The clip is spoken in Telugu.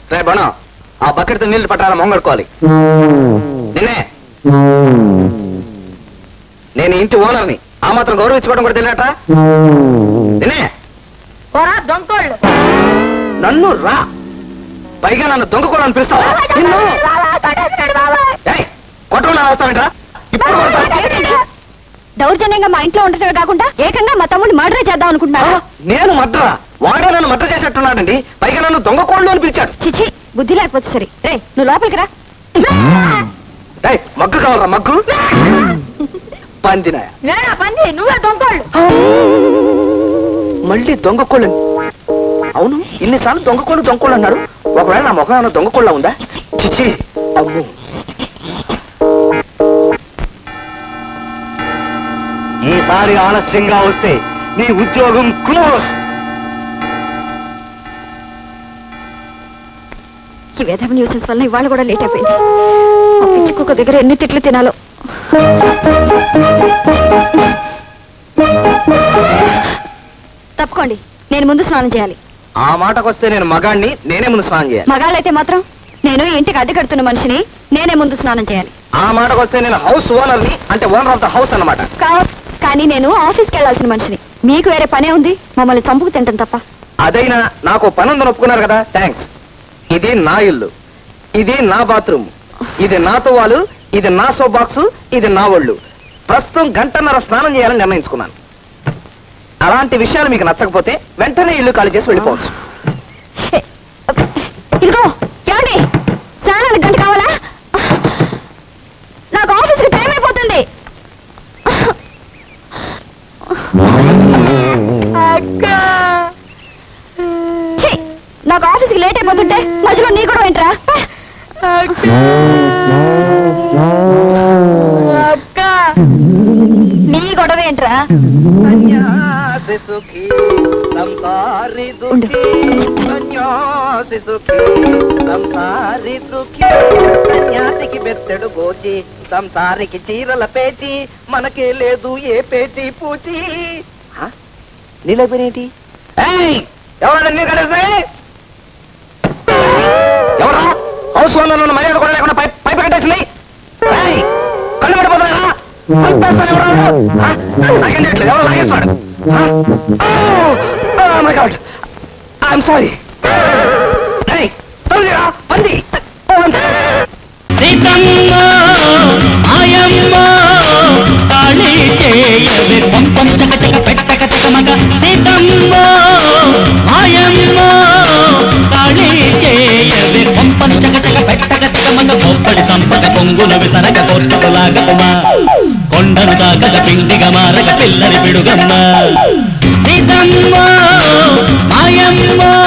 రే బణం ఆ బకెట్ నీళ్లు పట్టాల మొంగడుకోవాలి నిన్నే నేను ఇంటి ఓనర్ని ఆ మాత్రం గౌరవించుకోవడం కూడా తెలియట నిన్నే పోరా దొంగోళ్ళు నన్ను రా పైగా నన్ను దొంగకోవడానికి పిలుస్తావా నిన్ను ఏయ్, కొట్టకుండా వస్తావేంట్రా ఇప్పుడు కొడతా. దౌర్జన్యంగా మా ఇంట్లో ఉండటమే కాకుండా ఏకంగా మా తమ్ముడిని మర్డర్ చేద్దాం ఆ, అనుకుంటున్నారా నేను మడ్రా వాడే నన్ను మడ్ర చేసేట్టున్నాడండి పైగా నన్ను దొంగ కోళ్ళు అని పిలిచాడు చిచి బుద్ధి లేకపోతే సరే రే నువ్వు లోపలికి రా ఏయ్, మగ్గు కావాలరా మగ్గు పందినాయ నేనా పంది నువ్వే దొంగోళ్ళు మళ్ళీ దొంగ కోళ్ళు అవును ఇన్నిసార్లు దొంగ కోళ్ళు దొంగ కోళ్ళు అన్నారు ఒకవేళ నా ముఖం ఏమైనా దొంగ కోళ్ళ ఉందా చిచి అమ్ము ఈసారి ఆలస్యంగా వస్తే నీ ఉద్యోగం క్లోజ్ ఈ వేధవ న్యూసెన్స్ వల్ల ఇవాళ కూడా లేట్ అయిపోయింది ఆ పిచ్చి కుక్క దగ్గర ఎన్ని తిట్లు తినాలో తప్పుకోండి నేను ముందు స్నానం చేయాలి ఆ మాటకొస్తే నేను మగాణ్ణి నేనే ముందు స్నానం చేయాలి మగాళ్ళైతే మాత్రం నేను ఇంటికి అద్దె కడుతున్న మనిషిని నేనే ముందు స్నానం చేయాలి ఆ మాటకొస్తే నేను హౌస్ ఓనర్ని అంటే ఓనర్ ఆఫ్ ద హౌస్ అన్నమాట కా- కానీ నేను ఆఫీస్కి వెళ్ళాల్సిన మనిషిని మీకు వేరే పనే ఉంది మమ్మల్ని చంపుకు తింటాం తప్ప అదైనా నాకు పనుందని ఒప్పుకున్నారు కదా థ్యాంక్స్ ఇది నా ఇల్లు ఇది నా బాత్రూమ్ ఇది నా తువాలు ఇది నా సో బాక్స్ ఇది నా ఒళ్ళు ప్రస్తుతం గంటన్నర స్నానం చేయాలని నిర్ణయించుకున్నాను అలాంటి విషయాలు మీకు నచ్చకపోతే వెంటనే ఇల్లు ఖాళీ చేసి వెళ్ళిపోవచ్చు హే, ఇదిగో ఏమండి స్నానానికి గంట కావాలా నాకు ఆఫీస్కి టైం అయిపోతుంది ఛీ, నాకు ఆఫీస్కి లేట్ అయిపోతుంటే మధ్యలో నీ కూడా ఏంట్రా అక్క నీ గొడవ ఏంట్రా ఉండు, సన్యాసికి బెత్తడు గోచి సంసారికి చీరల పేచి మనకే లేదు ఏ పేచి పూచి నీళ్ళైపోయినేంటి ఎవరు నీళ్ళు కలిస్తే ఎవరా హౌస్ ఓనర్ నన్ను మర్యాద కూడా లేకుండా పై పైపు కట్టేసింది ఏయ్, కళ్ళు పడిపోతాయా చంపేస్తాను ఎవరు నాకేం తెలియట్లేదు ఎవరు లాగేస్తాడు మై గాడ్ ఐఎమ్ సారీ తొలిరా పంది సీతమ్మ ఆయమ్మ తాళి చేయవే పంపం చక చక పెట్టక చక మగ సీతమ్మ ఆయమ్మ తాళి చేయవే పంపం చక చక పెట్టక చక మగ పొప్పడి సంపక పొంగుల విసరగ కొట్టుకులాగకుమా కొండను దాకగ పిండిగా మారగ పిల్లని పిడుగమ్మ సీతమ్మ ఆయమ్మ